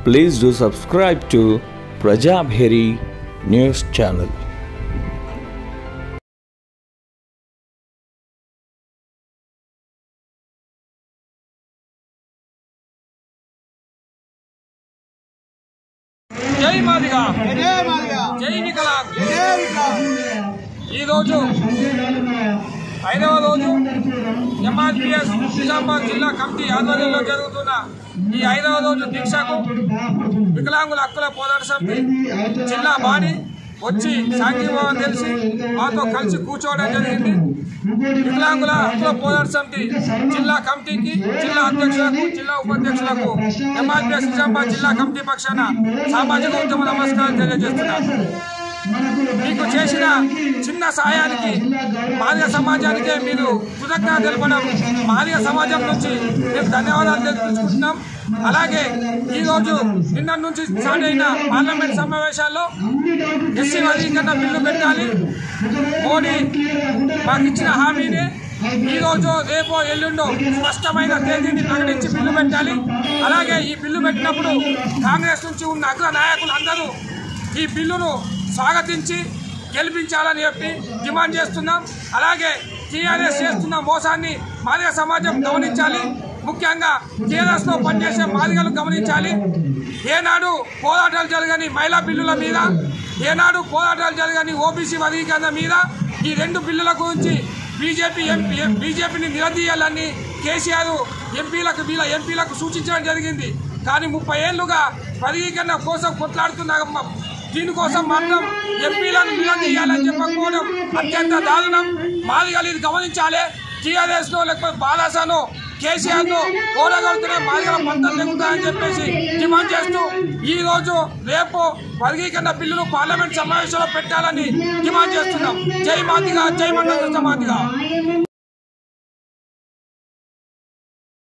Please do subscribe to Prajabheri News Channel. జై మాదిగా జై మాదిగా జై వికలాంగ్ జై వికలాంగ్ ఈ రోజు ఐదవ రోజు ఎంఆర్పిఎస్ నిజామాబాద్ జిల్లా కమిటీ ఆధ్వర్యంలో జరుగుతున్న ఈ ఐదవ రోజు దీక్షకు వికలాంగుల హక్కుల పోరాట సమితి జిల్లా బాడీ వచ్చి సాంఘీభావం తెలిసి మాతో కలిసి కూర్చోవడం జరిగింది వికలాంగుల హక్కుల పోరాట సమితి జిల్లా కమిటీకి జిల్లా అధ్యక్షులకు జిల్లా ఉపాధ్యక్షులకు ఎంఆర్పిఎస్ నిజామాబాద్ జిల్లా కమిటీ పక్షాన సామాజిక ఉద్యమ నమస్కారం తెలియజేస్తున్నారు మీకు చేసిన చిన్న సహాయానికి మాదిగ సమాజానికే మీరు కృతజ్ఞత తెలపడం మాదిగ సమాజం నుంచి మేము ధన్యవాదాలు తెలుపుకుంటున్నాం అలాగే ఈరోజు నిన్న నుంచి స్టార్ట్ అయిన పార్లమెంట్ సమావేశాల్లో ఎస్సీ వర్గీకరణ బిల్లు పెట్టాలి మోడీ మాకు ఇచ్చిన హామీని ఈ రోజు రేపో ఎల్లుండో స్పష్టమైన తేదీని ప్రకటించి బిల్లు పెట్టాలి అలాగే ఈ బిల్లు పెట్టినప్పుడు కాంగ్రెస్ నుంచి ఉన్న అగ్ర నాయకులు అందరూ ఈ బిల్లును స్వాగతించి గెలిపించాలని చెప్పి డిమాండ్ చేస్తున్నాం అలాగే టీఆర్ఎస్ చేస్తున్న మోసాన్ని మాదిగ సమాజం గమనించాలి ముఖ్యంగా టీఆర్ఎస్లో పనిచేసే మాదిగలు గమనించాలి ఏనాడు పోరాటాలు జరగని మహిళా బిల్లుల మీద ఏనాడు పోరాటాలు జరగని ఓబీసీ వర్గీకరణ మీద ఈ రెండు బిల్లుల గురించి బీజేపీ ఎంపీ బీజేపీని నిలదీయాలని కేసీఆర్ ఎంపీలకు వీళ్ళ ఎంపీలకు సూచించడం జరిగింది కానీ ముప్పై ఏళ్లుగా వర్గీకరణ కోసం కొట్లాడుతున్న దీనికోసం మాత్రం ఎంపీలను నిలదీయాలని చెప్పకపోవడం అత్యంత దారుణం మాదిగలు ఇది గమనించాలి టీఆర్ఎస్ లో లేకపోతే బాలాసాను కేసీఆర్ ను ఓడగలుగుతున్న మాదిగల పంతం తెగుతాయని చెప్పేసి డిమాండ్ చేస్తూ ఈ రోజు రేపు వర్గీకరణ బిల్లును పార్లమెంట్ సమావేశంలో పెట్టాలని డిమాండ్ చేస్తున్నాం జై మాదిగా జై మండల మాదిగా